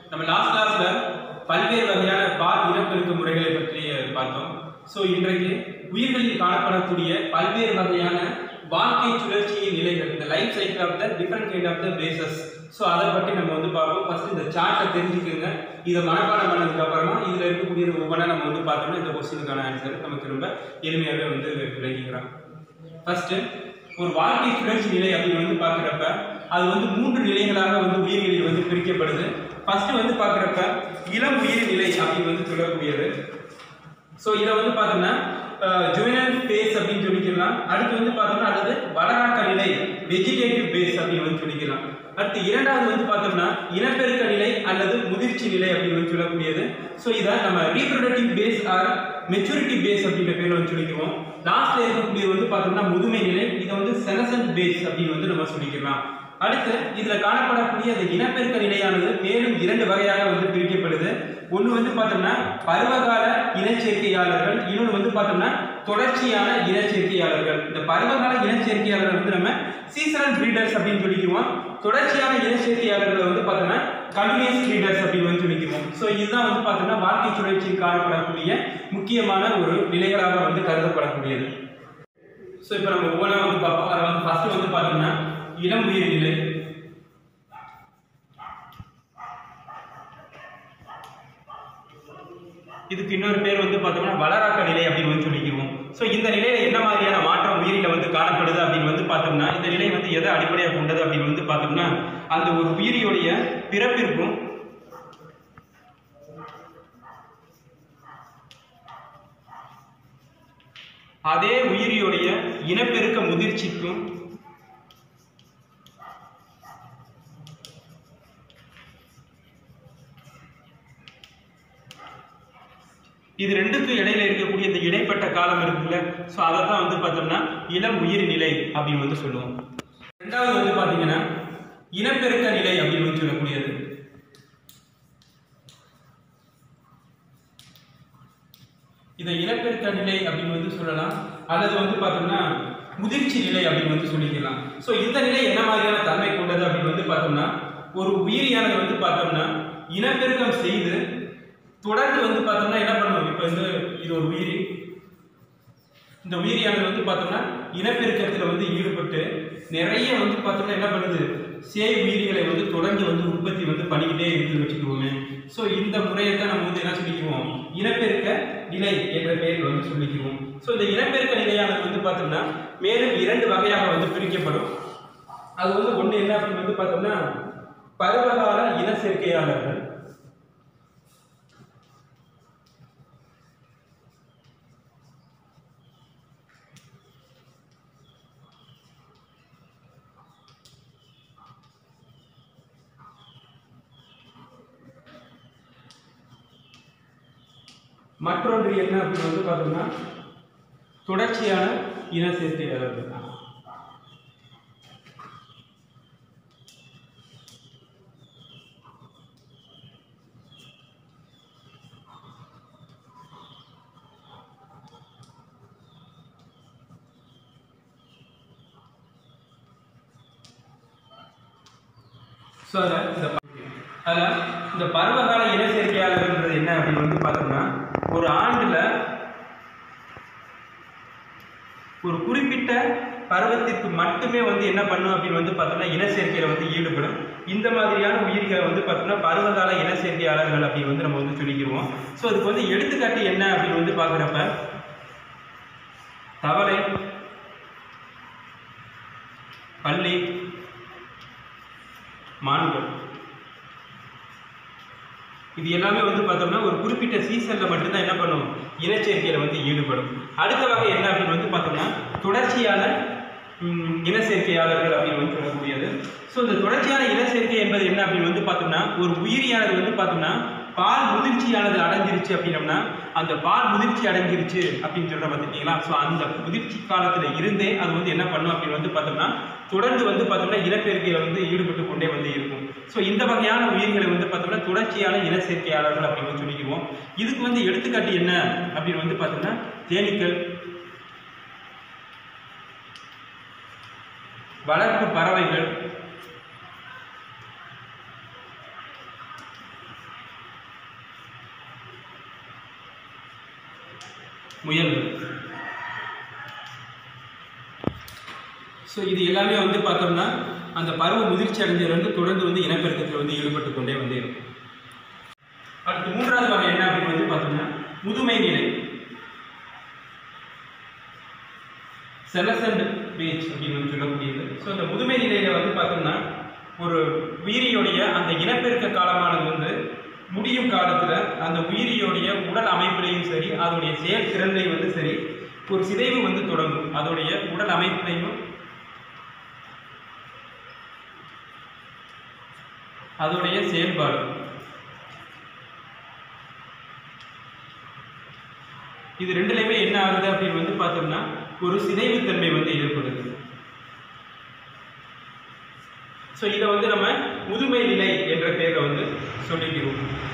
நம்ம லாஸ்ட் கிளாஸ்ல பல்வேறு வகையான பால் இனப்பெருக்க முறைகளை பற்றி பார்த்தோம் ஸோ இன்றைக்கு உயிர்களில் காணப்படக்கூடிய பல்வேறு வகையான வாழ்க்கை சுழற்சியின் நிலைகள் இந்த life cycle of the different kind of the phases so அதை பற்றி நம்ம வந்து பார்ப்போம் ஃபர்ஸ்ட் இந்த சார்ட்டை தெரிஞ்சுக்கோங்க இதை மனப்பாடம் பண்ணதுக்கு அப்புறமா இதில் இருக்கக்கூடிய ஒவ்வொன்றா நம்ம வந்து பார்த்தோம்னா இந்த கொஸ்டினுக்கான ஆன்சர் நமக்கு ரொம்ப எளிமையாகவே வந்து விளக்கிக்கிறோம் ஃபர்ஸ்ட் ஒரு வாழ்க்கை சுழற்சி நிலை அப்படின்னு வந்து பார்க்குறப்ப அது வந்து மூன்று நிலைகளாக வந்து உயிர்களில் வந்து பிரிக்கப்படுது ஃபர்ஸ்ட் வந்து பார்க்குறப்ப இளம் உயிர் நிலை அப்படின்னு வந்து சொல்லக்கூடியது ஸோ இதை வந்து பார்த்தோம்னா ஜுவனல் பேஸ் அப்படின்னு சொல்லிக்கலாம் அடுத்து வந்து பார்த்தோம்னா அடுத்து வளராக்க நிலை வெஜிடேட்டிவ் பேஸ் அப்படின்னு வந்து சொல்லிக்கலாம் அடுத்து இரண்டாவது வந்து பார்த்தோம்னா இனப்பெருக்க நிலை அல்லது முதிர்ச்சி நிலை அப்படின்னு வந்து சொல்லக்கூடியது ஸோ இதை நம்ம reproductive phase or maturity phase அப்படின்ற பேர்ல வந்து சொல்லிக்குவோம் லாஸ்ட்ல இருக்கக்கூடியது வந்து பார்த்தோம்னா முதுமை நிலை இதை வந்து செனசன்ட் பேஸ் அப்படின்னு வந்து நம்ம சொல்லிக்கலாம் அடுத்து இதுல காணப்படக்கூடிய அந்த இனப்பெருக்க நிலையானது மேலும் இரண்டு வகையாக வந்து பிரிக்கப்படுது ஒன்று வந்து பார்த்தோம்னா பருவகால இனச்சேர்க்கையாளர்கள் இன்னொன்று வந்து பார்த்தோம்னா தொடர்ச்சியான இனச்சேர்க்கையாளர்கள் இந்த பருவகால இனச்சேர்க்கையாளர்கள் வந்து நம்ம சீசனல் பிரீடர்ஸ் அப்படின்னு சொல்லிக்குவோம் தொடர்ச்சியான இனச்சேர்க்கையாளர்களை வந்து பார்த்தோம்னா கண்டினியூஸ் பிரீடர்ஸ் அப்படின்னு வந்து சொல்லிக்குவோம் ஸோ இதுதான் வந்து பார்த்தோம்னா வாழ்க்கை சுழற்சியில் காணப்படக்கூடிய முக்கியமான ஒரு நிலைகளாக வந்து கருதப்படக்கூடியது ஸோ இப்போ நம்ம ஒவ்வொன்றா வந்து பார்ப்போம் அதில் வந்து ஃபர்ஸ்ட் வந்து பார்த்தோம்னா இளம் உயிர் நிலை இதுக்கு இன்னொரு பேர் வந்து பார்த்தோம்னா வளராக்க நிலை அப்படின்னு வந்து சொல்லிக்குவோம் ஸோ இந்த நிலையில என்ன மாதிரியான மாற்றம் உயிரில வந்து காணப்படுது அப்படின்னு வந்து பார்த்தோம்னா இந்த நிலை வந்து எதை அடிப்படையாக கொண்டது அப்படின்னு வந்து பார்த்தோம்னா அந்த ஒரு உயிரியுடைய பிறப்பிற்கும் அதே உயிரியுடைய இனப்பெருக்க முதிர்ச்சிக்கும் இது ரெண்டுக்கும் இடையில இருக்கக்கூடிய இந்த இடைப்பட்ட காலம் இருக்குல்ல ஸோ அதை தான் வந்து பார்த்தோம்னா இளம் உயிர் நிலை அப்படின்னு வந்து சொல்லுவோம் ரெண்டாவது வந்து பார்த்தீங்கன்னா இனப்பெருக்க நிலை அப்படின்னு வந்து சொல்லக்கூடியது இதை இனப்பெருக்க நிலை அப்படின்னு வந்து சொல்லலாம் அல்லது வந்து பார்த்தோம்னா முதிர்ச்சி நிலை அப்படின்னு வந்து சொல்லிக்கலாம் ஸோ இந்த நிலை என்ன மாதிரியான தன்மை கொண்டது அப்படின்னு வந்து பார்த்தோம்னா ஒரு உயிரியானது வந்து பார்த்தோம்னா இனப்பெருக்கம் செய்து தொடர்ந்து வந்து பார்த்தோம்னா என்ன பண்ணுவோம் இப்போ வந்து இது ஒரு உயிரி இந்த உயிரியானது வந்து பார்த்தோம்னா இனப்பெருக்கத்தில் வந்து ஈடுபட்டு நிறைய வந்து பார்த்தோம்னா என்ன பண்ணுது சேய் உயிரிகளை வந்து தொடர்ந்து வந்து உற்பத்தி வந்து பண்ணிக்கிட்டே இருக்குன்னு வச்சுக்குவோமே ஸோ இந்த முறையை தான் நம்ம வந்து என்ன சொல்லிக்குவோம் இனப்பெருக்க நிலை என்ற பெயரில் வந்து சொல்லிக்குவோம் ஸோ இந்த இனப்பெருக்க நிலையானது வந்து பார்த்தோம்னா மேலும் இரண்டு வகையாக வந்து பிரிக்கப்படும் அது வந்து ஒன்று என்ன அப்படின்னு வந்து பார்த்தோம்னா பருவகால இன சேர்க்கையாளர்கள் மற்றொன்று என்ன அப்படின்னு வந்து பார்த்தோம்னா தொடர்ச்சியான இன சேர்க்கையாளர்கள் ஸோ அதில் இந்த அதில் இந்த பருவகால இன சேர்க்கையாளர்கள்ன்றது என்ன அப்படின்னு வந்து பார்த்தோம்னா ஒரு ஆண்டில் ஒரு குறிப்பிட்ட பருவத்திற்கு மட்டுமே வந்து என்ன பண்ணும் அப்படின்னு வந்து பார்த்தோம்னா இன சேர்க்கையில் வந்து ஈடுபடும் இந்த மாதிரியான உயிர்களை வந்து பார்த்தோம்னா பருவகால இன சேர்க்கையாளர்கள் அப்படின்னு வந்து நம்ம வந்து சொல்லிக்கிடுவோம் ஸோ அதுக்கு வந்து எடுத்துக்காட்டு என்ன அப்படின்னு வந்து பார்க்குறப்ப தவளை பள்ளி மான்கள் இது எல்லாமே வந்து பார்த்தோம்னா ஒரு குறிப்பிட்ட சீசன்ல மட்டும்தான் என்ன பண்ணும் இனச்சேர்க்கையில வந்து ஈடுபடும் அடுத்த வகை என்ன அப்படின்னு வந்து பார்த்தோம்னா தொடர்ச்சியான ம், இனச்சேர்க்கையாளர்கள் அப்படின்னு வந்து சொல்லக்கூடியது ஸோ இந்த தொடர்ச்சியான இனச்சேர்க்கை என்பது என்ன அப்படின்னு வந்து பார்த்தோம்னா ஒரு உயிரியானது வந்து பார்த்தோம்னா பால் முதிர்ச்சியானது அடைஞ்சிருச்சு அப்படின்னம்னா அந்த பால் முதிர்ச்சி அடைஞ்சிருச்சு அப்படின்னு சொல்ற பார்த்துருக்கீங்களா ஸோ அந்த முதிர்ச்சி காலத்துல இருந்தே அது வந்து என்ன பண்ணும் அப்படின்னு வந்து பார்த்தோம்னா தொடர்ந்து வந்து பார்த்தோம்னா இனப்பெருக்கையில வந்து ஈடுபட்டு கொண்டே வந்து இருக்கும் ஸோ இந்த வகையான உயிர்களை வந்து பார்த்தோம்னா தொடர்ச்சியான இன சேர்க்கையாளர்கள் அப்படின்னு வந்து சொல்லிக்குவோம் இதுக்கு வந்து எடுத்துக்காட்டு என்ன அப்படின்னு வந்து பார்த்தோம்னா தேனீக்கள் வளர்ப்பு பறவைகள் முயல்கள் ஸோ இது எல்லாமே வந்து பார்த்தோம்னா அந்த பருவ முதிர்ச்சி அடைஞ்சதுலேருந்து தொடர்ந்து வந்து இனப்பெருக்கத்தில் வந்து ஈடுபட்டு கொண்டே வந்து இருக்கும் அடுத்து மூன்றாவது வகை என்ன அப்படின்னு வந்து பார்த்தோம்னா முதுமை நிலை செலசண்ட் பேஜ் அப்படின்னு வந்து சொல்லக்கூடியது ஸோ அந்த முதுமை நிலையில வந்து பார்த்தோம்னா ஒரு உயிரியுடைய அந்த இனப்பெருக்க காலமானது வந்து முடியும் காலத்துல அந்த உயிரியுடைய உடல் அமைப்பிலையும் சரி அதோடைய செயல் திறன்லையும் வந்து சரி ஒரு சிதைவு வந்து தொடங்கும் அதோடைய உடல் அமைப்பிலையும் அதோடைய செயல்பாடு இது ரெண்டுலையுமே என்ன ஆகுது அப்படின்னு வந்து பார்த்தோம்னா ஒரு சிதைவுத்தன்மை வந்து ஏற்படுது ஸோ இதை வந்து நம்ம முதுமை நிலை என்ற பேர்ல வந்து சொல்லிக்கிறோம்